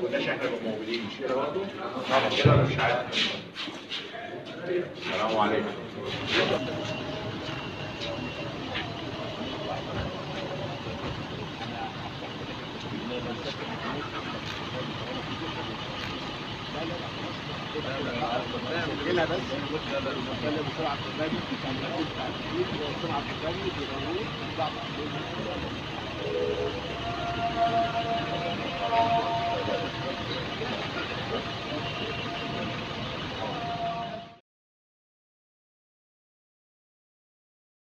كناش احنا نبقى موجودين مش كده برضه؟ طبعا كده ولا مش عارف السلام عليكم نسجلها بس نتكلم بسرعه في الباقي بسرعه في الباقي بسرعه في الباقي